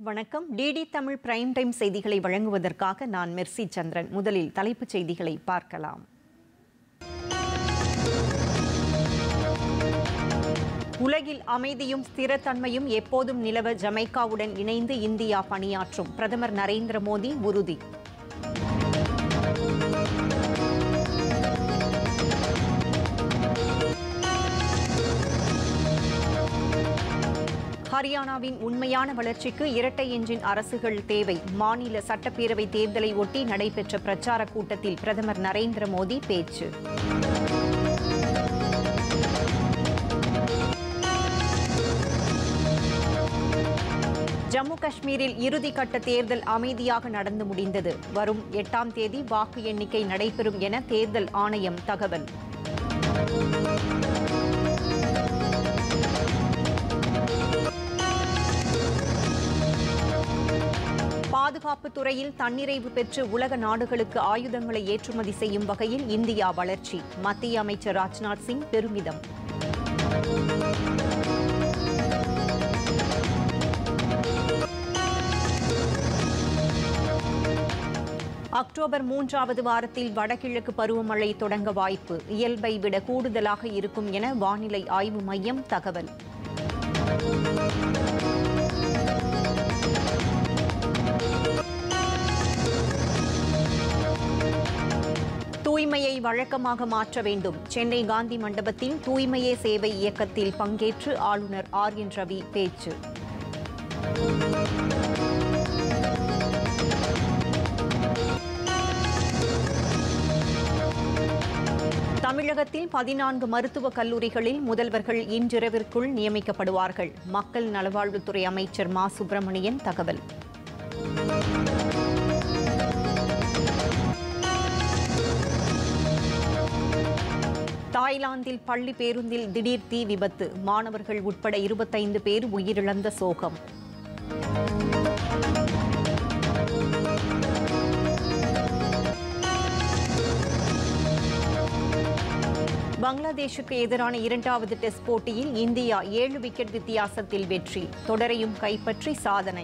வணக்கம் DD Tamil prime time செய்திகளை வழங்குவதற்காக நான் மெர்சி சந்திரன் முதலில் தலைப்புச் செய்திகளை பார்க்கலாம் உலகில் அமைதியும் ஸ்திரத்தன்மையும் எப்போதும் நிலவ ஜமைக்காவுடன் இணைந்து இந்தியா பணியாற்றும் பிரதமர் நரேந்திர மோடி உறுதி ஹரியானாவின் உண்மையான வளர்ச்சிக்கு இரட்டை எஞ்சின் அரசுகள் தேவை மாநில சட்டப்பேரவை தேர்தலை ஒட்டி நடைபெற்ற பிரச்சார கூட்டத்தில் பிரதமர் நரேந்திர மோடி பேச்சு ஜம்மு காஷ்மீரில் இறுதிக்கட்ட தேர்தல் அமைதியாக நடந்து முடிந்தது வரும் எட்டாம் தேதி வாக்கு எண்ணிக்கை நடைபெறும் என தேர்தல் ஆணையம் தகவல் பாதுகாப்பு துறையில் தன்னிறைவு பெற்று உலக நாடுகளுக்கு ஆயுதங்களை ஏற்றுமதி செய்யும் வகையில் இந்தியா வளர்ச்சி மத்திய அமைச்சர் ராஜ்நாத் சிங் பெருமிதம் அக்டோபர் மூன்றாவது வாரத்தில் வடகிழக்கு பருவமழை தொடங்க வாய்ப்பு இயல்பை விட கூடுதலாக இருக்கும் என வானிலை ஆய்வு மையம் தகவல் தூய்மையை வழக்கமாக மாற்ற வேண்டும் சென்னை காந்தி மண்டபத்தில் தூய்மையே சேவை இயக்கத்தில் பங்கேற்று ஆளுநர் ஆர் என் ரவி பேச்சு தமிழகத்தில் பதினான்கு மருத்துவக் கல்லூரிகளில் முதல்வர்கள் இன்றிரவிற்குள் நியமிக்கப்படுவார்கள் மக்கள் நலவாழ்வுத்துறை அமைச்சர் மா சுப்பிரமணியன் தகவல் தாய்லாந்தில் பள்ளி பேருந்தில் திடீர் தீ விபத்து மாணவர்கள் உட்பட இருபத்தைந்து பேர் உயிரிழந்த சோகம் பங்களாதேஷுக்கு எதிரான இரண்டாவது டெஸ்ட் போட்டியில் இந்தியா ஏழு விக்கெட் வித்தியாசத்தில் வெற்றி தொடரையும் கைப்பற்றி சாதனை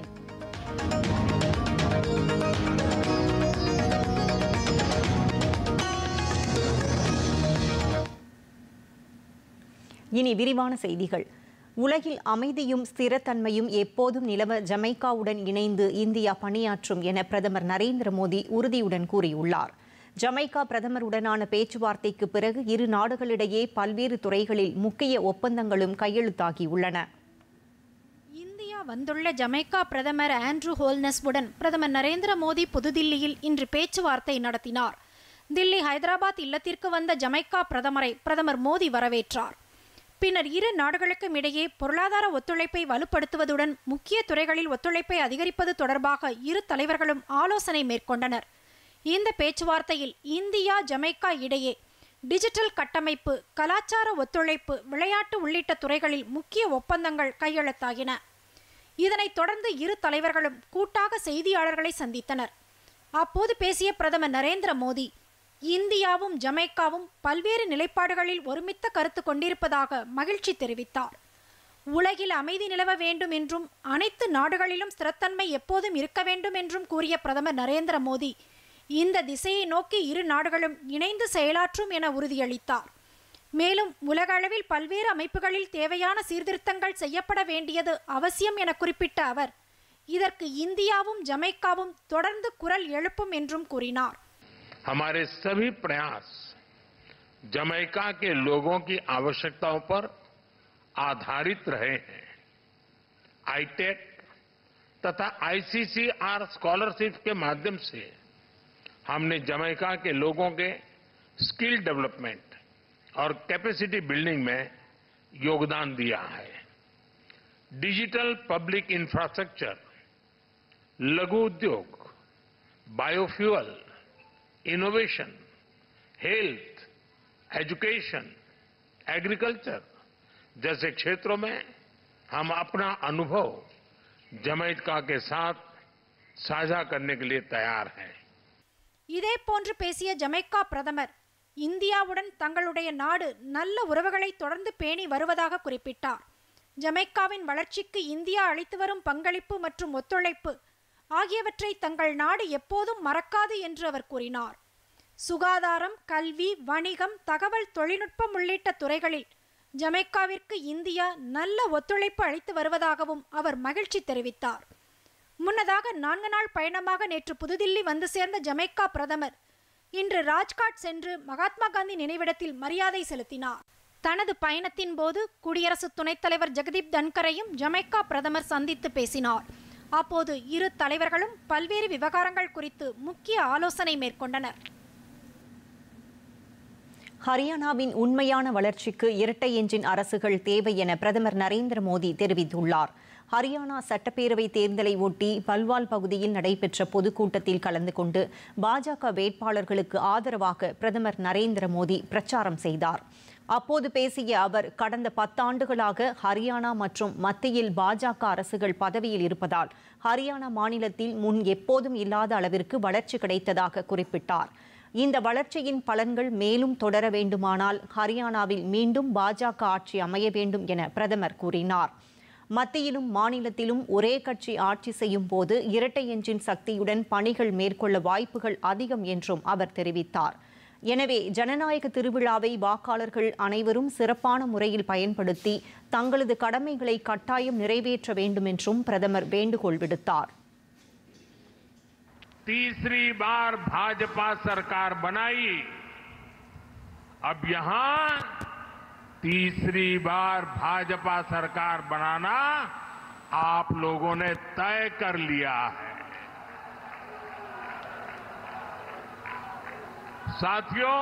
இனி விரிவான செய்திகள் உலகில் அமைதியும் ஸ்திரத்தன்மையும் எப்போதும் நிலவ ஜமைக்காவுடன் இணைந்து இந்தியா பணியாற்றும் என பிரதமர் நரேந்திர மோடி உறுதியுடன் கூறியுள்ளார் ஜமைக்கா பிரதமருடனான பேச்சுவார்த்தைக்கு பிறகு இரு நாடுகளிடையே பல்வேறு துறைகளில் முக்கிய ஒப்பந்தங்களும் கையெழுத்தாகியுள்ளன இந்தியா வந்துள்ள ஜமைக்கா பிரதமர் ஆண்ட்ரூ ஹோல்னஸ்வுடன் பிரதமர் நரேந்திர மோடி புதுதில்லியில் இன்று பேச்சுவார்த்தை நடத்தினார் தில்லி ஹைதராபாத் இல்லத்திற்கு வந்த ஜமைக்கா பிரதமரை பிரதமர் மோடி வரவேற்றார் பின்னர் இரு நாடுகளுக்கும் இடையே பொருளாதார ஒத்துழைப்பை வலுப்படுத்துவதுடன் முக்கிய துறைகளில் ஒத்துழைப்பை அதிகரிப்பது தொடர்பாக இரு தலைவர்களும் ஆலோசனை மேற்கொண்டனர் இந்த பேச்சுவார்த்தையில் இந்தியா ஜமைக்கா இடையே டிஜிட்டல் கட்டமைப்பு கலாச்சார ஒத்துழைப்பு விளையாட்டு உள்ளிட்ட துறைகளில் முக்கிய ஒப்பந்தங்கள் கையெழுத்தாகின இதனைத் தொடர்ந்து இரு தலைவர்களும் கூட்டாக செய்தியாளர்களை சந்தித்தனர் அப்போது பேசிய பிரதமர் நரேந்திர மோடி இந்தியாவும் ஜமைக்காவும் பல்வேறு நிலைப்பாடுகளில் ஒருமித்த கருத்து கொண்டிருப்பதாக மகிழ்ச்சி தெரிவித்தார் உலகில் அமைதி நிலவ வேண்டும் என்றும் அனைத்து நாடுகளிலும் ஸ்திரத்தன்மை எப்போதும் இருக்க வேண்டும் என்றும் கூறிய பிரதமர் நரேந்திர மோடி இந்த திசையை நோக்கி இரு நாடுகளும் இணைந்து செயலாற்றும் என உறுதியளித்தார் மேலும் உலக அளவில் பல்வேறு அமைப்புகளில் தேவையான சீர்திருத்தங்கள் செய்யப்பட வேண்டியது அவசியம் என குறிப்பிட்ட அவர் இதற்கு இந்தியாவும் ஜமைக்காவும் தொடர்ந்து குரல் எழுப்பும் என்றும் கூறினார் हमारे सभी प्रयास जमैका के लोगों की आवश्यकताओं पर आधारित रहे हैं आईटेक तथा आईसीसीआर स्कॉलरशिप के माध्यम से हमने जमैका के लोगों के स्किल डेवलपमेंट और कैपेसिटी बिल्डिंग में योगदान दिया है डिजिटल पब्लिक इंफ्रास्ट्रक्चर लघु उद्योग biofuel innovation health education agriculture जैसे क्षेत्रों में हम अपना अनुभव जमैका के साथ साझा करने के लिए तैयार हैं இதே போன்று பேசிய ஜமைக்கா பிரதமர் இந்தியாவுடன் தங்களுடைய நாடு நல்ல உறவுகளை தொடர்ந்து பேணி வருவதாக குறிப்பிட்டார் ஜமைக்காவின் வளர்ச்சிக்கு இந்தியா அளித்து வரும் பங்களிப்பு மற்றும் ஒத்துழைப்பு ஆகியவற்றை தங்கள் நாடு எப்போதும் மறக்காது என்று அவர் கூறினார் சுகாதாரம் கல்வி வணிகம் தகவல் தொழில்நுட்பம் உள்ளிட்ட துறைகளில் ஜமைக்காவிற்கு இந்தியா நல்ல ஒத்துழைப்பு அளித்து வருவதாகவும் அவர் மகிழ்ச்சி தெரிவித்தார் முன்னதாக நான்கு நாள் பயணமாக நேற்று புதுதில்லி வந்து சேர்ந்த ஜமைக்கா பிரதமர் இன்று ராஜ்காட் சென்று மகாத்மா காந்தி நினைவிடத்தில் மரியாதை செலுத்தினார் தனது பயணத்தின் போது குடியரசு துணைத் தலைவர் ஜெகதீப் தன்கரையும் ஜமைக்கா பிரதமர் சந்தித்து பேசினார் அப்போது இரு தலைவர்களும் பல்வேறு விவகாரங்கள் குறித்து முக்கிய ஆலோசனை மேற்கொண்டனர் ஹரியானாவின் உண்மையான வளர்ச்சிக்கு இரட்டை எஞ்சின் அரசுகள் தேவை என பிரதமர் நரேந்திர மோடி தெரிவித்துள்ளார் ஹரியானா சட்டப்பேரவை தேர்தலை ஒட்டி பல்வால் பகுதியில் நடைபெற்ற பொதுக்கூட்டத்தில் கலந்து கொண்டு பாஜக வேட்பாளர்களுக்கு ஆதரவாக பிரதமர் நரேந்திர மோடி பிரச்சாரம் செய்தார் அப்போது பேசிய அவர் கடந்த பத்தாண்டுகளாக ஹரியானா மற்றும் மத்தியில் பாஜக அரசுகள் பதவியில் இருப்பதால் ஹரியானா மாநிலத்தில் முன் எப்போதும் இல்லாத அளவிற்கு வளர்ச்சி கிடைத்ததாக குறிப்பிட்டார் இந்த வளர்ச்சியின் பலன்கள் மேலும் தொடர வேண்டுமானால் ஹரியானாவில் மீண்டும் பாஜக ஆட்சி அமைய வேண்டும் என பிரதமர் கூறினார் மத்தியிலும் மாநிலத்திலும் ஒரே கட்சி ஆட்சி செய்யும் போது இரட்டை எஞ்சின் சக்தியுடன் பணிகள் மேற்கொள்ள வாய்ப்புகள் அதிகம் என்றும் அவர் தெரிவித்தார் எனவே ஜனநாயக திருவிழாவை வாக்காளர்கள் அனைவரும் சிறப்பான முறையில் பயன்படுத்தி தங்களது கடமைகளை கட்டாயம் நிறைவேற்ற வேண்டும் என்றும் பிரதமர் வேண்டுகோள் விடுத்தார் तीसरी बार भाजपा सरकार बनाई अब यहां तीसरी बार भाजपा सरकार बनाना आप लोगों ने तय कर लिया है साथियों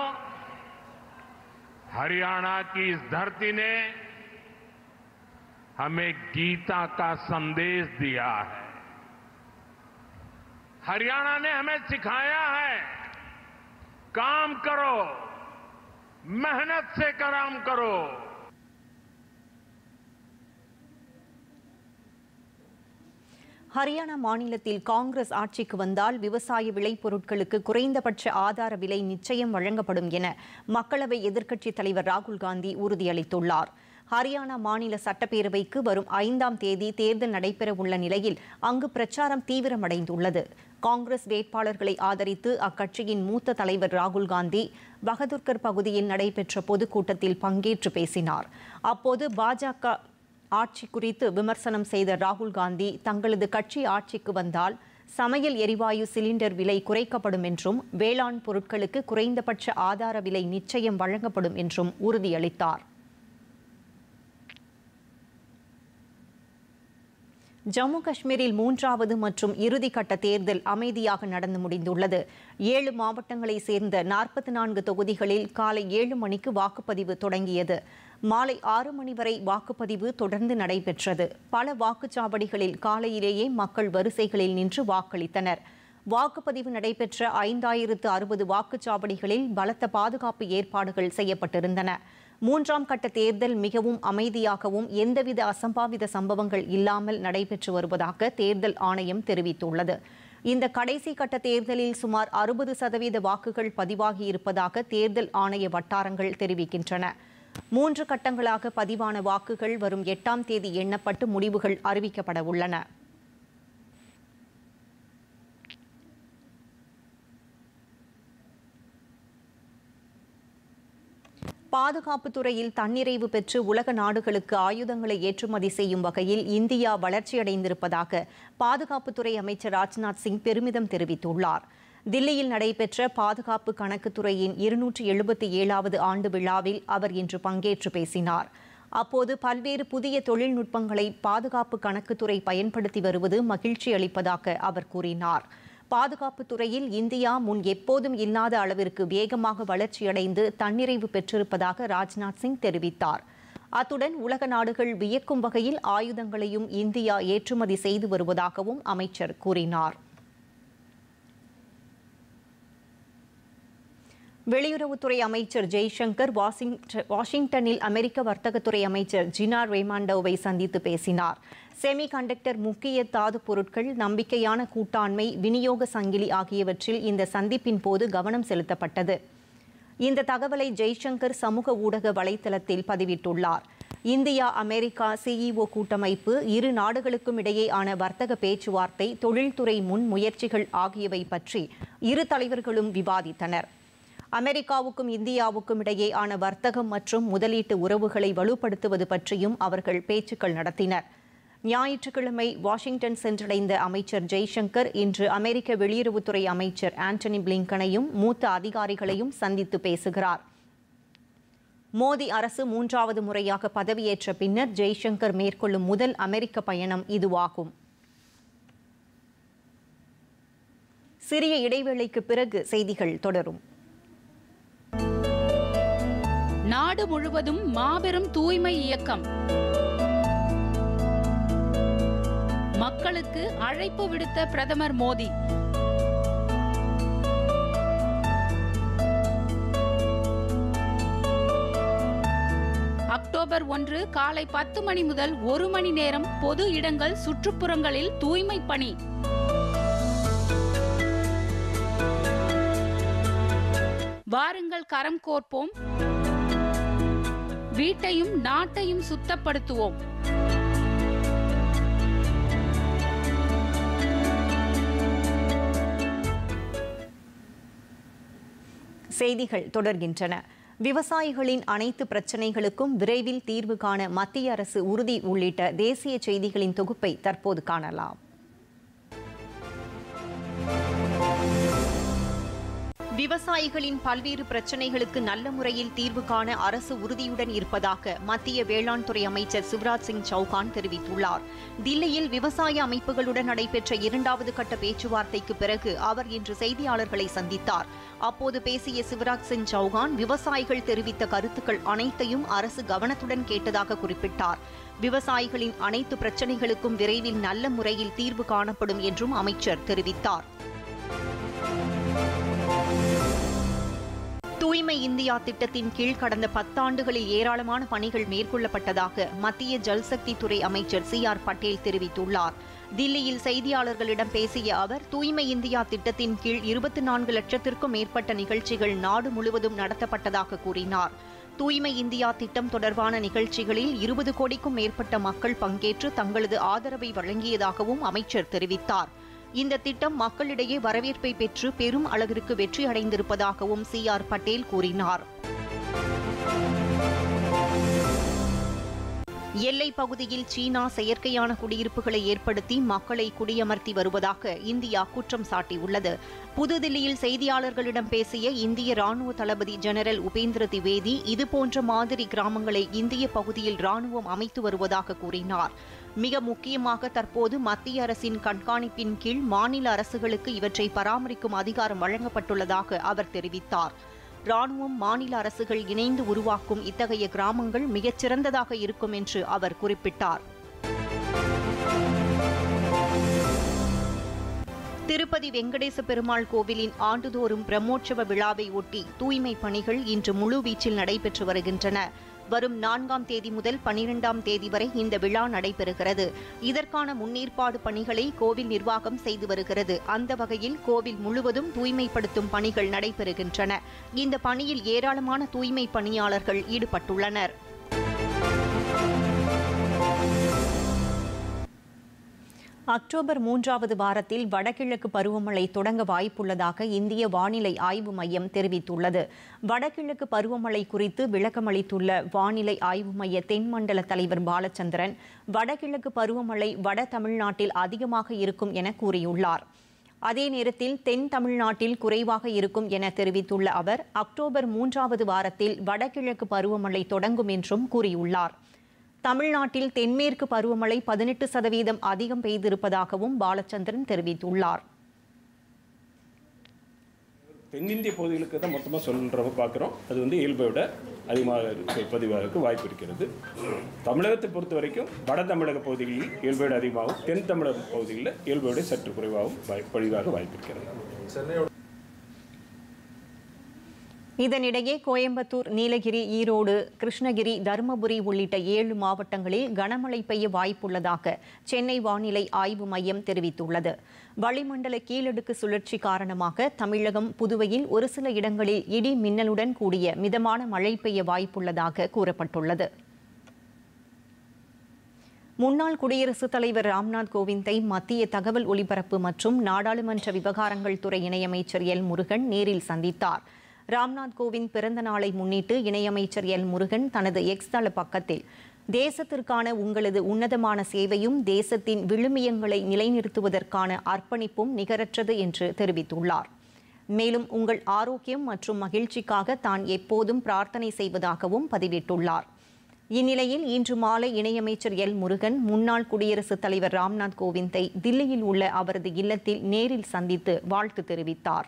हरियाणा की इस धरती ने हमें गीता का संदेश दिया है हरियाणा ने हमें सिखाया है काम करो मेहनत से काम करो ஹரியானா மாநிலத்தில் காங்கிரஸ் ஆட்சிக்கு வந்தால் விவசாய விளைபொருட்களுக்கு குறைந்தபட்ச ஆதார விலை நிச்சயம் வழங்கப்படும் என மக்களவை எதிர்க்கட்சித் தலைவர் ராகுல் காந்தி உறுதியளித்துள்ளார் ஹரியானா மாநில சட்டப்பேரவைக்கு வரும் ஐந்தாம் தேதி தேர்தல் நடைபெறவுள்ள நிலையில் அங்கு பிரச்சாரம் தீவிரமடைந்துள்ளது காங்கிரஸ் வேட்பாளர்களை ஆதரித்து அக்கட்சியின் மூத்த தலைவர் ராகுல் காந்தி பகதூர்கர் பகுதியில் நடைபெற்ற பொதுக்கூட்டத்தில் பங்கேற்று பேசினார் அப்போது பாஜக ஆட்சி குறித்து விமர்சனம் செய்த ராகுல் காந்தி தங்களது கட்சி ஆட்சிக்கு வந்தால் சமையல் எரிவாயு சிலிண்டர் விலை குறைக்கப்படும் என்றும் வேளாண் பொருட்களுக்கு குறைந்தபட்ச ஆதார விலை நிச்சயம் வழங்கப்படும் என்றும் உறுதியளித்தார் ஜம்மு காஷ்மீரில் மூன்றாவது மற்றும் இறுதிக்கட்ட தேர்தல் அமைதியாக நடந்து முடிந்துள்ளது ஏழு மாவட்டங்களை சேர்ந்த நாற்பத்தி நான்கு தொகுதிகளில் காலை ஏழு மணிக்கு வாக்குப்பதிவு தொடங்கியது மாலை ஆறு மணி வரை வாக்குப்பதிவு தொடர்ந்து நடைபெற்றது பல வாக்குச்சாவடிகளில் காலையிலேயே மக்கள் வரிசைகளில் நின்று வாக்களித்தனர் வாக்குப்பதிவு நடைபெற்ற ஐந்தாயிரத்து அறுபது வாக்குச்சாவடிகளில் பலத்த பாதுகாப்பு ஏற்பாடுகள் செய்யப்பட்டிருந்தன மூன்றாம் கட்ட தேர்தல் மிகவும் அமைதியாகவும் எந்தவித அசம்பாவித சம்பவங்கள் இல்லாமல் நடைபெற்று வருவதாக தேர்தல் ஆணையம் தெரிவித்துள்ளது இந்த கடைசி கட்ட தேர்தலில் சுமார் அறுபது சதவீத வாக்குகள் பதிவாகி இருப்பதாக தேர்தல் ஆணைய வட்டாரங்கள் தெரிவிக்கின்றன மூன்று கட்டங்களாக பதிவான வாக்குகள் வரும் எட்டாம் தேதி எண்ணப்பட்டு முடிவுகள் அறிவிக்கப்பட உள்ளன பாதுகாப்பு துறையில் தன்னிறைவு பெற்று உலக நாடுகளுக்கு ஆயுதங்களை ஏற்றுமதி செய்யும் வகையில் இந்தியா வளர்ச்சியடைந்திருப்பதாக பாதுகாப்புத்துறை அமைச்சர் ராஜ்நாத் சிங் பெருமிதம் தெரிவித்துள்ளார் தில்லியில் நடைபெற்ற பாதுகாப்பு கணக்குத்துறையின் இருநூற்றி எழுபத்தி ஏழாவது ஆண்டு விழாவில் அவர் இன்று பங்கேற்று பேசினார் அப்போது பல்வேறு புதிய தொழில்நுட்பங்களை பாதுகாப்பு கணக்குத்துறை பயன்படுத்தி வருவது மகிழ்ச்சி அளிப்பதாக அவர் கூறினார் பாதுகாப்பு துறையில் இந்தியா முன் எப்போதும் இல்லாத அளவிற்கு வேகமாக வளர்ச்சியடைந்து தன்னிறைவு பெற்றிருப்பதாக ராஜ்நாத் சிங் தெரிவித்தார் அத்துடன் உலக நாடுகள் வியக்கும் வகையில் ஆயுதங்களையும் இந்தியா ஏற்றுமதி செய்து வருவதாகவும் அமைச்சர் கூறினார் வெளியுறவுத்துறை அமைச்சர் ஜெய்சங்கர் வாஷிங்ட- வாஷிங்டனில் அமெரிக்க வர்த்தகத்துறை அமைச்சர் ஜினா ரேமாண்டோவை சந்தித்து பேசினார் செமி கண்டக்டர் முக்கிய தாது பொருட்கள் நம்பிக்கையான கூட்டாண்மை விநியோக சங்கிலி ஆகியவற்றில் இந்த சந்திப்பின் போது கவனம் செலுத்தப்பட்டது இந்த தகவலை ஜெய்சங்கர் சமூக ஊடக வலைத்தளத்தில் பதிவிட்டுள்ளார் இந்தியா அமெரிக்கா சிஇஓ கூட்டமைப்பு இரு நாடுகளுக்கும் இடையேயான வர்த்தக பேச்சுவார்த்தை தொழில்துறை முன்முயற்சிகள் ஆகியவை பற்றி இரு தலைவர்களும் விவாதித்தனர் அமெரிக்காவுக்கும் இந்தியாவுக்கும் இடையேயான வர்த்தகம் மற்றும் முதலீட்டு உறவுகளை வலுப்படுத்துவது பற்றியும் அவர்கள் பேச்சுக்கள் நடத்தினர் ஞாயிற்றுக்கிழமை வாஷிங்டன் சென்றடைந்த அமைச்சர் ஜெய்சங்கர் இன்று அமெரிக்க வெளியுறவுத்துறை அமைச்சர் ஆண்டனி பிளிங்கனையும் மூத்த அதிகாரிகளையும் சந்தித்து பேசுகிறார் மோடி அரசு மூன்றாவது முறையாக பதவியேற்ற பின்னர் ஜெய்சங்கர் மேற்கொள்ளும் முதல் அமெரிக்க பயணம் இதுவாகும் சிறிய இடைவேளைக்கு பிறகு செய்திகள் தொடரும் நாடு முழுவதும் மாபெரும் தூய்மை இயக்கம் மக்களுக்கு அழைப்பு விடுத்த பிரதமர் மோடி அக்டோபர் ஒன்று காலை பத்து மணி முதல் ஒரு மணி நேரம் பொது இடங்கள் சுற்றுப்புறங்களில் தூய்மை பணி வாருங்கள் கரம் கோர்ப்போம் வீட்டையும் நாட்டையும் சுத்தப்படுத்துவோம் செய்திகள் தொடர்கின்றன விவசாயிகளின் அனைத்து பிரச்சினைகளுக்கும் விரைவில் தீர்வு காண மத்திய அரசு உறுதி உள்ளிட்ட தேசிய செய்திகளின் தொகுப்பை தற்போது காணலாம் விவசாயிகளின் பல்வேறு பிரச்சினைகளுக்கு நல்ல முறையில் தீர்வு காண அரசு உறுதியுடன் இருப்பதாக மத்திய வேளாண் துறை அமைச்சர் சிவராஜ் சிங் சௌகான் தெரிவித்துள்ளார் தில்லியில் விவசாய அமைப்புகளுடன் நடைபெற்ற இரண்டாவது கட்ட பேச்சுவார்த்தைக்கு பிறகு அவர் இன்று செய்தியாளர்களை சந்தித்தார் அப்போது பேசிய சிவராஜ் சிங் சௌகான் விவசாயிகள் தெரிவித்த கருத்துக்கள் அனைத்தையும் அரசு கவனத்துடன் கேட்டதாக குறிப்பிட்டார் விவசாயிகளின் அனைத்து பிரச்சினைகளுக்கும் விரைவில் நல்ல முறையில் தீர்வு காணப்படும் என்றும் அமைச்சர் தெரிவித்தார் தூய்மை இந்தியா திட்டத்தின் கீழ் கடந்த பத்தாண்டுகளில் ஏராளமான பணிகள் மேற்கொள்ளப்பட்டதாக மத்திய ஜல்சக்தி துறை அமைச்சர் சி ஆர் பட்டேல் தெரிவித்துள்ளார் தில்லியில் செய்தியாளர்களிடம் பேசிய அவர் தூய்மை இந்தியா திட்டத்தின் கீழ் இருபத்தி நான்கு லட்சத்திற்கும் மேற்பட்ட நிகழ்ச்சிகள் நாடு முழுவதும் நடத்தப்பட்டதாக கூறினார் தூய்மை இந்தியா திட்டம் தொடர்பான நிகழ்ச்சிகளில் இருபது கோடிக்கும் மேற்பட்ட மக்கள் பங்கேற்று தங்களது ஆதரவை வழங்கியதாகவும் அமைச்சர் தெரிவித்தார் இந்த திட்டம் மக்களிடையே வரவேற்பை பெற்று பெரும் அளவிற்கு வெற்றி அடைந்திருப்பதாகவும் சி ஆர் பட்டேல் கூறினார் எல்லை பகுதியில் சீனா செயற்கையான குடியிருப்புகளை ஏற்படுத்தி மக்களை குடியமர்த்தி வருவதாக இந்தியா குற்றம் சாட்டியுள்ளது புதுதில்லியில் செய்தியாளர்களிடம் பேசிய இந்திய ராணுவ தளபதி ஜெனரல் உபேந்திர திவேதி இதுபோன்ற மாதிரி கிராமங்களை இந்திய பகுதியில் ராணுவம் அமைத்து வருவதாக கூறினார் மிக முக்கியமாக தற்போது மத்திய அரசின் கண்காணிப்பின் கீழ் மாநில அரசுகளுக்கு இவற்றை பராமரிக்கும் அதிகாரம் வழங்கப்பட்டுள்ளதாக அவர் தெரிவித்தார் ராணுவம் மாநில அரசுகள் இணைந்து உருவாக்கும் இத்தகைய கிராமங்கள் மிகச்சிறந்ததாக இருக்கும் என்று அவர் குறிப்பிட்டார் திருப்பதி வெங்கடேச பெருமாள் கோவிலின் ஆண்டுதோறும் பிரம்மோற்சவ விழாவை ஒட்டி தூய்மை பணிகள் இன்று முழுவீச்சில் நடைபெற்று வருகின்றன வரும் நான்காம் தேதி முதல் பனிரெண்டாம் தேதி வரை இந்த விழா நடைபெறுகிறது இதற்கான முன்னேற்பாடு பணிகளை கோவில் நிர்வாகம் செய்து வருகிறது அந்த வகையில் கோவில் முழுவதும் தூய்மைப்படுத்தும் பணிகள் நடைபெறுகின்றன இந்த பணியில் ஏராளமான தூய்மை பணியாளர்கள் ஈடுபட்டுள்ளனர் அக்டோபர் மூன்றாவது வாரத்தில் வடகிழக்கு பருவமழை தொடங்க வாய்ப்புள்ளதாக இந்திய வானிலை ஆய்வு மையம் தெரிவித்துள்ளது வடகிழக்கு பருவமழை குறித்து விளக்கமளித்துள்ள வானிலை ஆய்வு மைய தென்மண்டல தலைவர் பாலச்சந்திரன் வடகிழக்கு பருவமழை வட தமிழ்நாட்டில் அதிகமாக இருக்கும் என கூறியுள்ளார் அதே நேரத்தில் தென் தமிழ்நாட்டில் குறைவாக இருக்கும் என தெரிவித்துள்ள அவர் அக்டோபர் மூன்றாவது வாரத்தில் வடகிழக்கு பருவமழை தொடங்கும் என்றும் கூறியுள்ளார் தமிழ்நாட்டில் தென்மேற்கு பருவமழை பதினெட்டு சதவீதம் அதிகம் பெய்திருப்பதாகவும் பாலச்சந்திரன் தெரிவித்துள்ளார் தென்னிந்திய பகுதிகளுக்கு தான் மொத்தமாக சொல்கிற பார்க்குறோம் அது வந்து இயல்பை விட அதிகமாக இருக்க- பதிவாகிறதுக்கு வாய்ப்பு இருக்கிறது தமிழகத்தை பொறுத்த வரைக்கும் வட தமிழக பகுதிகளில் இயல்பை விட அதிகமாகவும் தென் தமிழக பகுதிகளில் இயல்பை விட சற்று குறைவாகவும் வாய்- பொழிவாக வாய்ப்பு இருக்கிறது இதனிடையே கோயம்புத்தூர் நீலகிரி ஈரோடு கிருஷ்ணகிரி தருமபுரி உள்ளிட்ட ஏழு மாவட்டங்களில் கனமழை பெய்ய வாய்ப்புள்ளதாக சென்னை வானிலை ஆய்வு மையம் தெரிவித்துள்ளது வளிமண்டல கீழடுக்கு சுழற்சி காரணமாக தமிழகம் புதுவையில் ஒரு சில இடங்களில் இடி மின்னலுடன் கூடிய மிதமான மழை பெய்ய வாய்ப்புள்ளதாக கூறப்பட்டுள்ளது முன்னாள் குடியரசுத் தலைவர் ராம்நாத் கோவிந்தை மத்திய தகவல் ஒலிபரப்பு மற்றும் நாடாளுமன்ற விவகாரங்கள் துறை இணையமைச்சர் எல் முருகன் நேரில் சந்தித்தார் ராம்நாத் கோவிந்த் பிறந்த நாளை முன்னிட்டு இணையமைச்சர் எல் முருகன் தனது எக்ஸ் தள பக்கத்தில் தேசத்திற்கான உங்களது உன்னதமான சேவையும் தேசத்தின் விழுமியங்களை நிலைநிறுத்துவதற்கான அர்ப்பணிப்பும் நிகரற்றது என்று தெரிவித்துள்ளார் மேலும் உங்கள் ஆரோக்கியம் மற்றும் மகிழ்ச்சிக்காக தான் எப்போதும் பிரார்த்தனை செய்வதாகவும் பதிவிட்டுள்ளார் இந்நிலையில் இன்று மாலை இணையமைச்சர் எல் முருகன் முன்னாள் குடியரசுத் தலைவர் ராம்நாத் கோவிந்தை தில்லியில் உள்ள அவரது இல்லத்தில் நேரில் சந்தித்து வாழ்த்து தெரிவித்தார்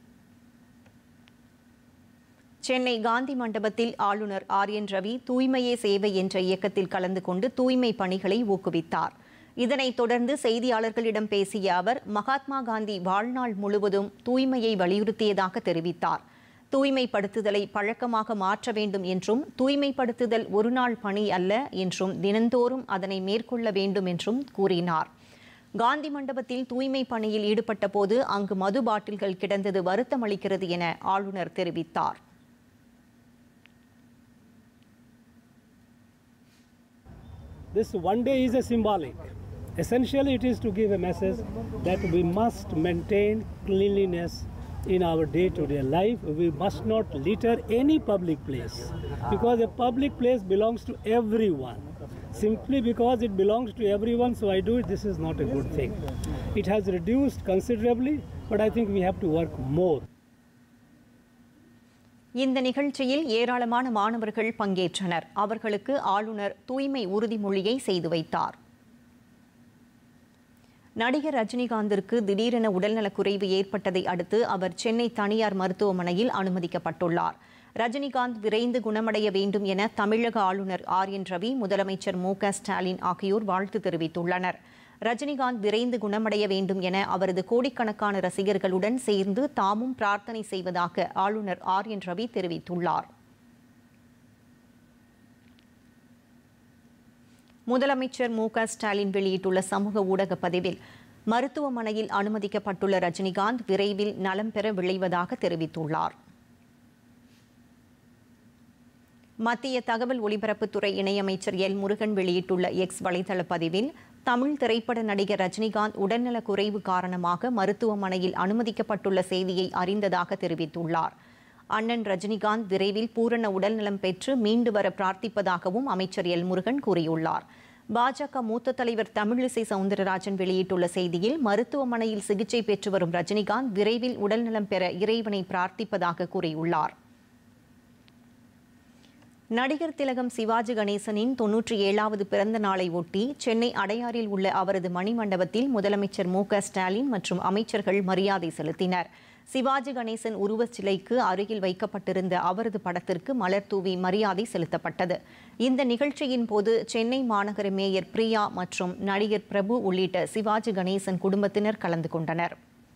சென்னை காந்தி மண்டபத்தில் ஆளுநர் ஆர் என் ரவி தூய்மையே சேவை என்ற இயக்கத்தில் கலந்து கொண்டு தூய்மை பணிகளை ஊக்குவித்தார் இதனைத் தொடர்ந்து செய்தியாளர்களிடம் பேசிய அவர் மகாத்மா காந்தி வாழ்நாள் முழுவதும் தூய்மையை வலியுறுத்தியதாக தெரிவித்தார் தூய்மைப்படுத்துதலை பழக்கமாக மாற்ற வேண்டும் என்றும் தூய்மைப்படுத்துதல் ஒரு நாள் பணி அல்ல என்றும் தினந்தோறும் அதனை மேற்கொள்ள வேண்டும் என்றும் கூறினார் காந்தி மண்டபத்தில் தூய்மை பணியில் ஈடுபட்ட போது அங்கு மது பாட்டில்கள் கிடந்தது வருத்தமளிக்கிறது என ஆளுநர் தெரிவித்தார் This one day is a symbolic. Essentially, it is to give a message that we must maintain cleanliness in our day to day life. We must not litter any public place because a public place belongs to everyone. Simply because it belongs to everyone, so I do it, this is not a good thing. It has reduced considerably, but I think we have to work more. இந்த நிகழ்ச்சியில் ஏராளமான மாணவர்கள் பங்கேற்றனர் அவர்களுக்கு ஆளுநர் தூய்மை உறுதிமொழியை செய்து வைத்தார் நடிகர் ரஜினிகாந்திற்கு திடீரென உடல்நலக்குறைவு ஏற்பட்டதை அடுத்து அவர் சென்னை தனியார் மருத்துவமனையில் அனுமதிக்கப்பட்டுள்ளார் ரஜினிகாந்த் விரைந்து குணமடைய வேண்டும் என தமிழக ஆளுநர் ஆர் என் ரவி முதலமைச்சர் மு க ஸ்டாலின் ஆகியோர் வாழ்த்து தெரிவித்துள்ளனர் ரஜினிகாந்த் விரைந்து குணமடைய வேண்டும் என அவரது கோடிக்கணக்கான ரசிகர்களுடன் சேர்ந்து தாமும் பிரார்த்தனை செய்வதாக ஆளுநர் ஆர் என் ரவி தெரிவித்துள்ளார் முதலமைச்சர் மு க ஸ்டாலின் வெளியிட்டுள்ள சமூக ஊடக பதிவில் மருத்துவமனையில் அனுமதிக்கப்பட்டுள்ள ரஜினிகாந்த் விரைவில் நலம் பெற விளைவதாக தெரிவித்துள்ளார் மத்திய தகவல் ஒலிபரப்புத்துறை இணையமைச்சர் எல் முருகன் வெளியிட்டுள்ள எக்ஸ் வலைதள பதிவில் தமிழ் திரைப்பட நடிகர் ரஜினிகாந்த் உடல்நலக் குறைவு காரணமாக மருத்துவமனையில் அனுமதிக்கப்பட்டுள்ள செய்தியை அறிந்ததாக தெரிவித்துள்ளார் அண்ணன் ரஜினிகாந்த் விரைவில் பூரண உடல்நலம் பெற்று மீண்டு வர பிரார்த்திப்பதாகவும் அமைச்சர் எல் முருகன் கூறியுள்ளார் பாஜக மூத்த தலைவர் தமிழிசை சவுந்தரராஜன் வெளியிட்டுள்ள செய்தியில் மருத்துவமனையில் சிகிச்சை பெற்று வரும் ரஜினிகாந்த் விரைவில் உடல்நலம் பெற இறைவனை பிரார்த்திப்பதாக கூறியுள்ளார் நடிகர் திலகம் சிவாஜி கணேசனின் தொன்னூற்றி ஏழாவது பிறந்த நாளை ஒட்டி சென்னை அடையாறில் உள்ள அவரது மணிமண்டபத்தில் முதலமைச்சர் மு க ஸ்டாலின் மற்றும் அமைச்சர்கள் மரியாதை செலுத்தினர் சிவாஜி கணேசன் உருவச் சிலைக்கு அருகில் வைக்கப்பட்டிருந்த அவரது படத்திற்கு மலர் தூவி மரியாதை செலுத்தப்பட்டது இந்த நிகழ்ச்சியின் போது சென்னை மாநகர மேயர் பிரியா மற்றும் நடிகர் பிரபு உள்ளிட்ட சிவாஜி கணேசன் குடும்பத்தினர் கலந்து கொண்டனர்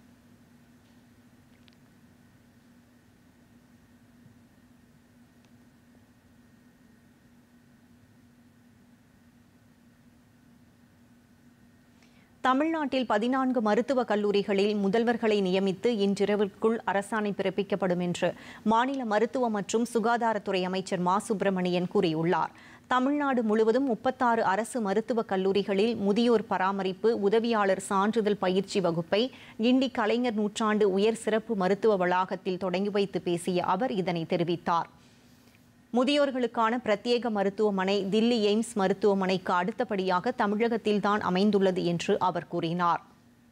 தமிழ்நாட்டில் பதினான்கு மருத்துவக் கல்லூரிகளில் முதல்வர்களை நியமித்து இன்றிரவிற்குள் அரசாணை பிறப்பிக்கப்படும் என்று மாநில மருத்துவ மற்றும் சுகாதாரத்துறை அமைச்சர் மா சுப்பிரமணியன் கூறியுள்ளார் தமிழ்நாடு முழுவதும் முப்பத்தாறு அரசு மருத்துவக் கல்லூரிகளில் முதியோர் பராமரிப்பு உதவியாளர் சான்றிதழ் பயிற்சி வகுப்பை கிண்டி கலைஞர் நூற்றாண்டு உயர் சிறப்பு மருத்துவ வளாகத்தில் தொடங்கி வைத்து பேசிய அவர் இதனை தெரிவித்தார் முதியோர்களுக்கான பிரத்யேக மருத்துவமனை தில்லி எய்ம்ஸ் மருத்துவமனைக்கு அடுத்தபடியாக தமிழகத்தில்தான் அமைந்துள்ளது என்று அவர் கூறினார்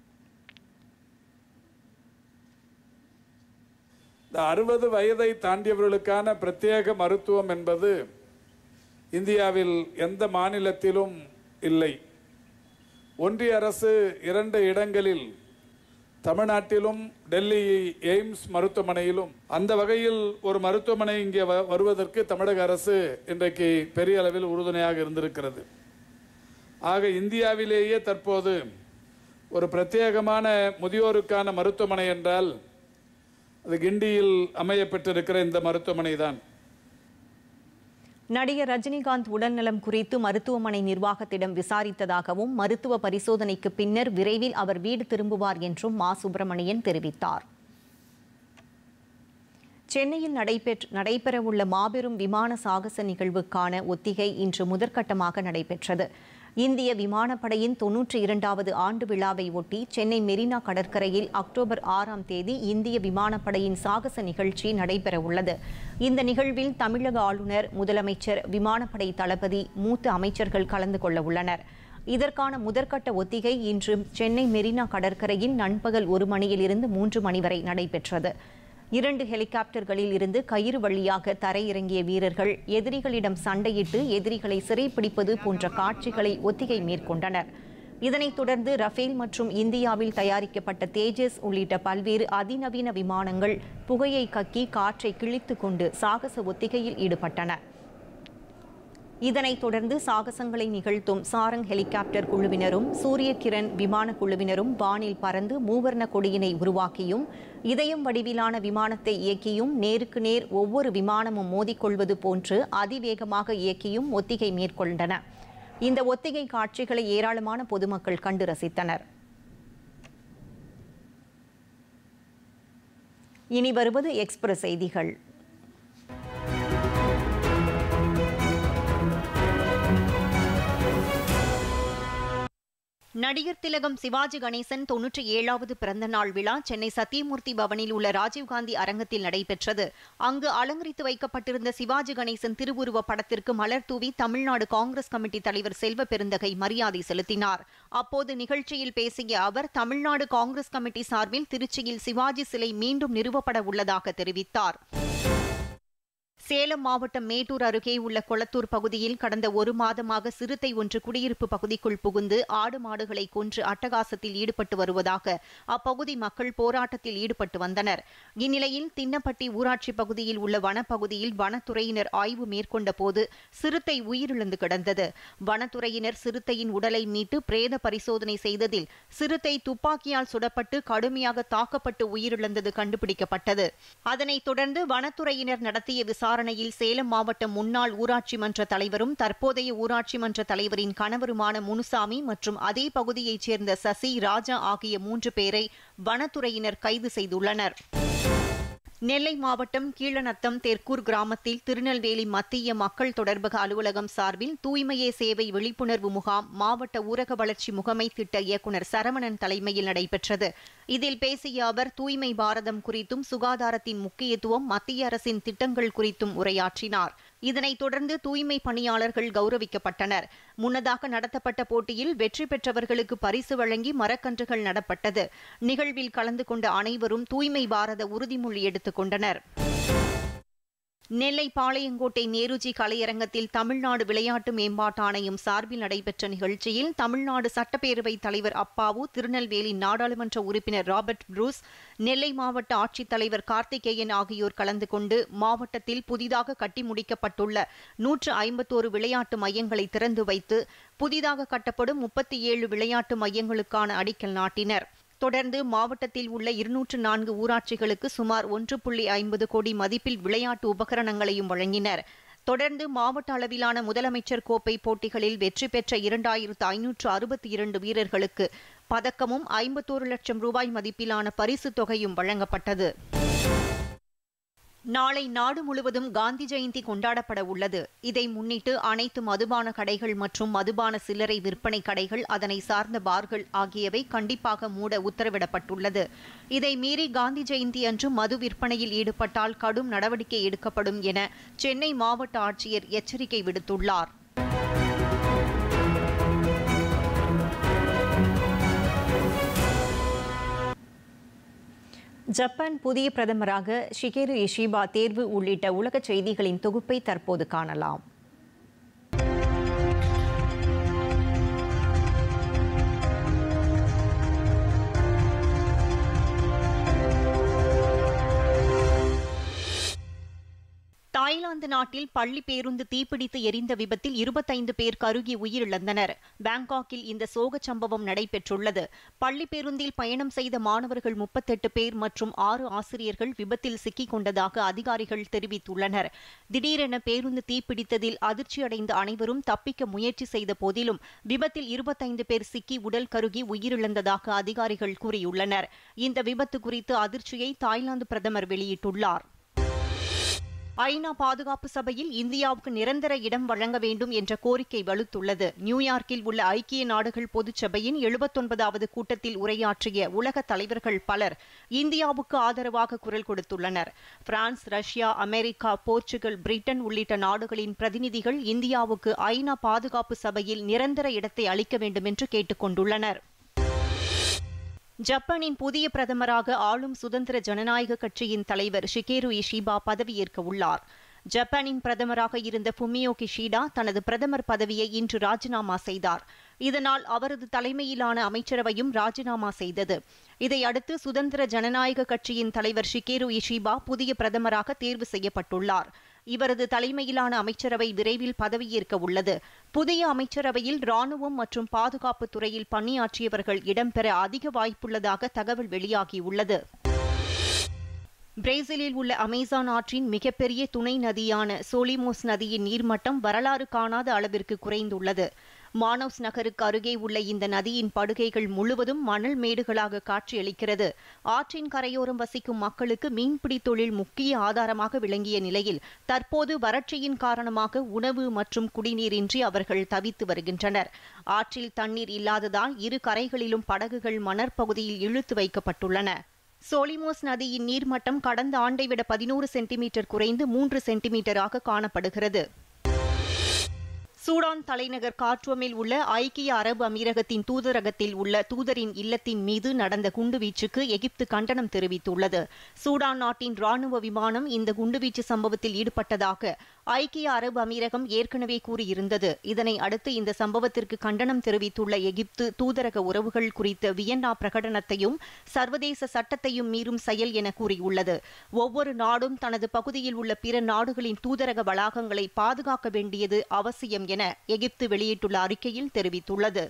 இந்த அறுபது வயதை தாண்டியவர்களுக்கான பிரத்யேக மருத்துவம் என்பது இந்தியாவில் எந்த மாநிலத்திலும் இல்லை ஒன்றிய அரசு இரண்டு இடங்களில் தமிழ்நாட்டிலும் டெல்லி எய்ம்ஸ் மருத்துவமனையிலும் அந்த வகையில் ஒரு மருத்துவமனை இங்கே வ- வருவதற்கு தமிழக அரசு இன்றைக்கு பெரிய அளவில் உறுதுணையாக இருந்திருக்கிறது ஆக இந்தியாவிலேயே தற்போது ஒரு பிரத்யேகமான முதியோருக்கான மருத்துவமனை என்றால் அது கிண்டியில் அமைய பெற்றிருக்கிற இந்த மருத்துவமனை தான் நடிகர் ரஜினிகாந்த் உடல்நலம் குறித்து மருத்துவமனை நிர்வாகத்திடம் விசாரித்ததாகவும் மருத்துவ பரிசோதனைக்கு பின்னர் விரைவில் அவர் வீடு திரும்புவார் என்றும் மா சுப்பிரமணியன் தெரிவித்தார் சென்னையில் நடைபெற்ற நடைபெறவுள்ள மாபெரும் விமான சாகச நிகழ்வுக்கான ஒத்திகை இன்று முதற்கட்டமாக நடைபெற்றது இந்திய விமானப்படையின் தொன்னூற்றி இரண்டாவது ஆண்டு விழாவை ஒட்டி சென்னை மெரினா கடற்கரையில் அக்டோபர் ஆறாம் தேதி இந்திய விமானப்படையின் சாகச நிகழ்ச்சி நடைபெறவுள்ளது இந்த நிகழ்வில் தமிழக ஆளுநர் முதலமைச்சர் விமானப்படை தளபதி மூத்த அமைச்சர்கள் கலந்து கொள்ள உள்ளனர் இதற்கான முதற்கட்ட ஒத்திகை இன்று சென்னை மெரினா கடற்கரையில் நண்பகல் ஒரு மணியிலிருந்து மூன்று மணி வரை நடைபெற்றது இரண்டு ஹெலிகாப்டர்களில் இருந்து கயிறு வழியாக தரையிறங்கிய வீரர்கள் எதிரிகளிடம் சண்டையிட்டு எதிரிகளை சிறைப்பிடிப்பது போன்ற காட்சிகளை ஒத்திகை மேற்கொண்டனர் இதனைத் தொடர்ந்து ரஃபேல் மற்றும் இந்தியாவில் தயாரிக்கப்பட்ட தேஜஸ் உள்ளிட்ட பல்வேறு அதிநவீன விமானங்கள் புகையை கக்கி காற்றை கிழித்து கொண்டு சாகச ஒத்திகையில் ஈடுபட்டன இதனைத் தொடர்ந்து சாகசங்களை நிகழ்த்தும் சாரங் ஹெலிகாப்டர் குழுவினரும் சூரிய கிரண் விமான குழுவினரும் வானில் பறந்து மூவர்ண கொடியினை உருவாக்கியும் இதயம் வடிவிலான விமானத்தை இயக்கியும் நேருக்கு நேர் ஒவ்வொரு விமானமும் மோதிக்கொள்வது போன்று அதிவேகமாக இயக்கியும் ஒத்திகை மேற்கொண்டன இந்த ஒத்திகை காட்சிகளை ஏராளமான பொதுமக்கள் கண்டு ரசித்தனர் இனி வருவது எக்ஸ்பிரஸ் செய்திகள் நடிகர் திலகம் சிவாஜி கணேசன் தொன்னூற்றி ஏழாவது பிறந்த நாள் விழா சென்னை சத்தியமூர்த்தி பவனில் உள்ள ராஜீவ்காந்தி அரங்கத்தில் நடைபெற்றது அங்கு அலங்கரித்து வைக்கப்பட்டிருந்த சிவாஜி கணேசன் திருவுருவ படத்திற்கு மலர் தூவி தமிழ்நாடு காங்கிரஸ் கமிட்டி தலைவர் செல்வ பெருந்தகை மரியாதை செலுத்தினார் அப்போது நிகழ்ச்சியில் பேசிய அவர் தமிழ்நாடு காங்கிரஸ் கமிட்டி சார்பில் திருச்சியில் சிவாஜி சிலை மீண்டும் நிறுவப்பட உள்ளதாக தெரிவித்தார் சேலம் மாவட்டம் மேட்டூர் அருகே உள்ள கொளத்தூர் பகுதியில் கடந்த ஒரு மாதமாக சிறுத்தை ஒன்று குடியிருப்பு பகுதிக்குள் புகுந்து ஆடு மாடுகளை கொன்று அட்டகாசத்தில் ஈடுபட்டு வருவதாக அப்பகுதி மக்கள் போராட்டத்தில் ஈடுபட்டு வந்தனர் இந்நிலையில் தின்னப்பட்டி ஊராட்சி பகுதியில் உள்ள வனப்பகுதியில் வனத்துறையினர் ஆய்வு மேற்கொண்ட போது சிறுத்தை உயிரிழந்து கிடந்தது வனத்துறையினர் சிறுத்தையின் உடலை மீட்டு பிரேத பரிசோதனை செய்ததில் சிறுத்தை துப்பாக்கியால் சுடப்பட்டு கடுமையாக தாக்கப்பட்டு உயிரிழந்தது கண்டுபிடிக்கப்பட்டது அதனைத் தொடர்ந்து வனத்துறையினர் நடத்திய விசாரணை விசாரணையில் சேலம் மாவட்ட முன்னாள் ஊராட்சி மன்ற தலைவரும் தற்போதைய ஊராட்சி மன்ற தலைவரின் கணவருமான முனுசாமி மற்றும் அதே பகுதியைச் சேர்ந்த சசி ராஜா ஆகிய மூன்று பேரை வனத்துறையினர் கைது செய்துள்ளனர் நெல்லை மாவட்டம் கீழநத்தம் தெற்கூர் கிராமத்தில் திருநெல்வேலி மத்திய மக்கள் தொடர்பக அலுவலகம் சார்பில் தூய்மையே சேவை விழிப்புணர்வு முகாம் மாவட்ட ஊரக வளர்ச்சி முகமை திட்ட இயக்குநர் சரவணன் தலைமையில் நடைபெற்றது இதில் பேசிய அவர் தூய்மை பாரதம் குறித்தும் சுகாதாரத்தின் முக்கியத்துவம் மத்திய அரசின் திட்டங்கள் குறித்தும் உரையாற்றினார் இதனைத் தொடர்ந்து தூய்மை பணியாளர்கள் கௌரவிக்கப்பட்டனர் முன்னதாக நடத்தப்பட்ட போட்டியில் வெற்றி பெற்றவர்களுக்கு பரிசு வழங்கி மரக்கன்றுகள் நடப்பட்டது நிகழ்வில் கலந்து கொண்ட அனைவரும் தூய்மை பாரத உறுதிமொழி எடுத்துக் கொண்டனர் நெல்லை பாளையங்கோட்டை நேருஜி கலையரங்கத்தில் தமிழ்நாடு விளையாட்டு மேம்பாட்டு ஆணையம் சார்பில் நடைபெற்ற நிகழ்ச்சியில் தமிழ்நாடு சட்டப்பேரவை தலைவர் அப்பாவு திருநெல்வேலி நாடாளுமன்ற உறுப்பினர் ராபர்ட் புரூஸ் நெல்லை மாவட்ட ஆட்சித்தலைவர் கார்த்திகேயன் ஆகியோர் கலந்து கொண்டு மாவட்டத்தில் புதிதாக கட்டி முடிக்கப்பட்டுள்ள நூற்று ஐம்பத்தோரு விளையாட்டு மையங்களை திறந்து வைத்து புதிதாக கட்டப்படும் முப்பத்தி ஏழு விளையாட்டு மையங்களுக்கான அடிக்கல் நாட்டினர் தொடர்ந்து மாவட்டத்தில் உள்ள இருநூற்று நான்கு ஊராட்சிகளுக்கு சுமார் ஒன்று புள்ளி ஐம்பது கோடி மதிப்பில் விளையாட்டு உபகரணங்களையும் வழங்கினர் தொடர்ந்து மாவட்ட அளவிலான முதலமைச்சர் கோப்பை போட்டிகளில் வெற்றி பெற்ற இரண்டாயிரத்து ஐநூற்று அறுபத்தி இரண்டு வீரர்களுக்கு பதக்கமும் ஐம்பத்தோரு லட்சம் ரூபாய் மதிப்பிலான பரிசுத் தொகையும் வழங்கப்பட்டது நாளை நாடு முழுவதும் காந்தி ஜெயந்தி கொண்டாடப்பட உள்ளது இதை முன்னிட்டு அனைத்து மதுபான கடைகள் மற்றும் மதுபான சில்லறை விற்பனை கடைகள் அதனை சார்ந்த பார்கள் ஆகியவை கண்டிப்பாக மூட உத்தரவிடப்பட்டுள்ளது இதை மீறி காந்தி ஜெயந்தி அன்று மது விற்பனையில் ஈடுபட்டால் கடும் நடவடிக்கை எடுக்கப்படும் என சென்னை மாவட்ட ஆட்சியர் எச்சரிக்கை விடுத்துள்ளார் ஜப்பான் புதிய பிரதமராக ஷிகேரு இஷிபா தேர்வு உள்ளிட்ட உலக செய்திகளின் தொகுப்பை தற்போது காணலாம் தாய்லாந்து நாட்டில் பள்ளி பேருந்து தீப்பிடித்து எரிந்த விபத்தில் இருபத்தைந்து பேர் கருகி உயிரிழந்தனர் பாங்காக்கில் இந்த சோகச் சம்பவம் நடைபெற்றுள்ளது பள்ளி பேருந்தில் பயணம் செய்த மாணவர்கள் முப்பத்தெட்டு பேர் மற்றும் ஆறு ஆசிரியர்கள் விபத்தில் சிக்கிக் கொண்டதாக அதிகாரிகள் தெரிவித்துள்ளனர் திடீரென பேருந்து தீப்பிடித்ததில் அதிர்ச்சியடைந்த அனைவரும் தப்பிக்க முயற்சி செய்த போதிலும் விபத்தில் இருபத்தைந்து பேர் சிக்கி உடல் கருகி உயிரிழந்ததாக அதிகாரிகள் கூறியுள்ளனர் இந்த விபத்து குறித்து அதிர்ச்சியை தாய்லாந்து பிரதமர் வெளியிட்டுள்ளார் ஐநா பாதுகாப்பு சபையில் இந்தியாவுக்கு நிரந்தர இடம் வழங்க வேண்டும் என்ற கோரிக்கை வலுத்துள்ளது நியூயார்க்கில் உள்ள ஐக்கிய நாடுகள் பொதுச்சபையின் எழுபத்தொன்பதாவது கூட்டத்தில் உரையாற்றிய உலக தலைவர்கள் பலர் இந்தியாவுக்கு ஆதரவாக குரல் கொடுத்துள்ளனர் France Russia America Portugal Britain உள்ளிட்ட நாடுகளின் பிரதிநிதிகள் இந்தியாவுக்கு ஐநா பாதுகாப்பு சபையில் நிரந்தர இடத்தை அளிக்க வேண்டும் என்று கேட்டுக் கொண்டுள்ளனர் ஜப்பானின் புதிய பிரதமராக ஆளும் சுதந்திர ஜனநாயக கட்சியின் தலைவர் ஷிகேரு இஷிபா பதவியேற்க உள்ளார் ஜப்பானின் பிரதமராக இருந்த ஃபுமியோ கிஷிடா தனது பிரதமர் பதவியை இன்று ராஜினாமா செய்தார் இதனால் அவரது தலைமையிலான அமைச்சரவையும் ராஜினாமா செய்தது இதையடுத்து சுதந்திர ஜனநாயக கட்சியின் தலைவர் ஷிகேரு இஷிபா புதிய பிரதமராக தேர்வு செய்யப்பட்டுள்ளார் இவரது தலைமையிலான அமைச்சரவை விரைவில் பதவியேற்க உள்ளது புதிய அமைச்சரவையில் ராணுவம் மற்றும் பாதுகாப்பு துறையில் பணியாற்றியவர்கள் இடம்பெற அதிக வாய்ப்புள்ளதாக தகவல் வெளியாகியுள்ளது பிரேசிலில் உள்ள அமேசான் ஆற்றின் மிகப்பெரிய துணை நதியான சோலிமோஸ் நதியின் நீர்மட்டம் வரலாறு காணாத அளவிற்கு குறைந்துள்ளது மானோஸ் நகருக்கு அருகே உள்ள இந்த நதியின் படுகைகள் முழுவதும் மணல் மேடுகளாக காட்சியளிக்கிறது ஆற்றின் கரையோரம் வசிக்கும் மக்களுக்கு மீன்பிடி தொழில் முக்கிய ஆதாரமாக விளங்கிய நிலையில் தற்போது வறட்சியின் காரணமாக உணவு மற்றும் குடிநீரின்றி அவர்கள் தவித்து வருகின்றனர் ஆற்றில் தண்ணீர் இல்லாததால் இரு கரைகளிலும் படகுகள் மணற்பகுதியில் இழுத்து வைக்கப்பட்டுள்ளன சோலிமோஸ் நதியின் நீர்மட்டம் கடந்த ஆண்டை விட பதினோரு சென்டிமீட்டர் குறைந்து மூன்று சென்டிமீட்டராக காணப்படுகிறது சூடான் தலைநகர் கார்ட்டூமில் உள்ள ஐக்கிய அரபு அமீரகத்தின் தூதரகத்தில் உள்ள தூதரின் இல்லத்தின் மீது நடந்த குண்டுவீச்சுக்கு எகிப்து கண்டனம் தெரிவித்துள்ளது சூடான் நாட்டின் ராணுவ விமானம் இந்த குண்டுவீச்சு சம்பவத்தில் ஈடுபட்டதாக ஐக்கிய அரபு அமீரகம் ஏற்கனவே கூறியிருந்தது இதனை அடுத்து இந்த சம்பவத்திற்கு கண்டனம் தெரிவித்துள்ள எகிப்து தூதரக உறவுகள் குறித்த வியன்னா பிரகடனத்தையும் சர்வதேச சட்டத்தையும் மீறும் செயல் என கூறியுள்ளது ஒவ்வொரு நாடும் தனது பகுதியில் உள்ள பிற நாடுகளின் தூதரக வளாகங்களை பாதுகாக்க வேண்டியது அவசியம் என எகிப்து வெளியிட்டுள்ள அறிக்கையில் தெரிவித்துள்ளது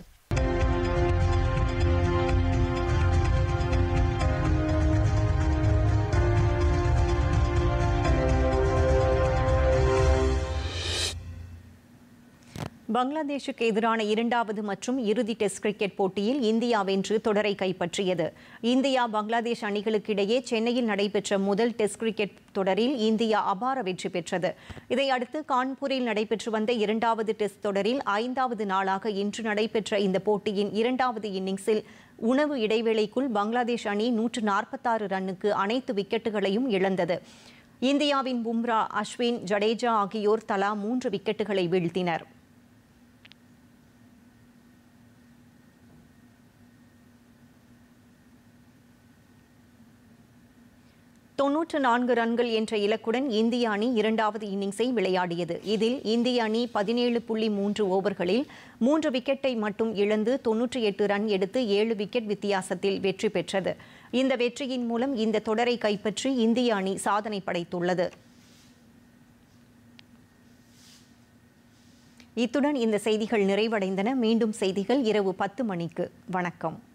பங்களாதேஷுக்கு எதிரான இரண்டாவது மற்றும் இறுதி டெஸ்ட் கிரிக்கெட் போட்டியில் இந்தியா வென்று தொடரை கைப்பற்றியது இந்தியா பங்களாதேஷ் அணிகளுக்கு இடையே சென்னையில் நடைபெற்ற முதல் டெஸ்ட் கிரிக்கெட் தொடரில் இந்தியா அபார வெற்றி பெற்றது இதையடுத்து கான்பூரில் நடைபெற்று வந்த இரண்டாவது டெஸ்ட் தொடரில் ஐந்தாவது நாளாக இன்று நடைபெற்ற இந்த போட்டியின் இரண்டாவது இன்னிங்ஸில் உணவு இடைவேளைக்குள் பங்களாதேஷ் அணி நூற்று நாற்பத்தாறு ரன்னுக்கு அனைத்து விக்கெட்டுகளையும் இழந்தது இந்தியாவின் பும்ரா அஸ்வின் ஜடேஜா ஆகியோர் தலா மூன்று விக்கெட்டுகளை வீழ்த்தினர் தொன்னூற்று நான்கு ரன்கள் என்ற இலக்குடன் இந்திய அணி இரண்டாவது இன்னிங்ஸை விளையாடியது இதில் இந்திய அணி பதினேழு புள்ளி மூன்று ஓவர்களில் மூன்று விக்கெட்டை மட்டும் இழந்து தொன்னூற்றி எட்டு ரன் எடுத்து ஏழு விக்கெட் வித்தியாசத்தில் வெற்றி பெற்றது இந்த வெற்றியின் மூலம் இந்த தொடரை கைப்பற்றி இந்திய அணி சாதனை படைத்துள்ளது இத்துடன் இந்த செய்திகள் நிறைவடைந்தன மீண்டும் செய்திகள் இரவு பத்து மணிக்கு வணக்கம்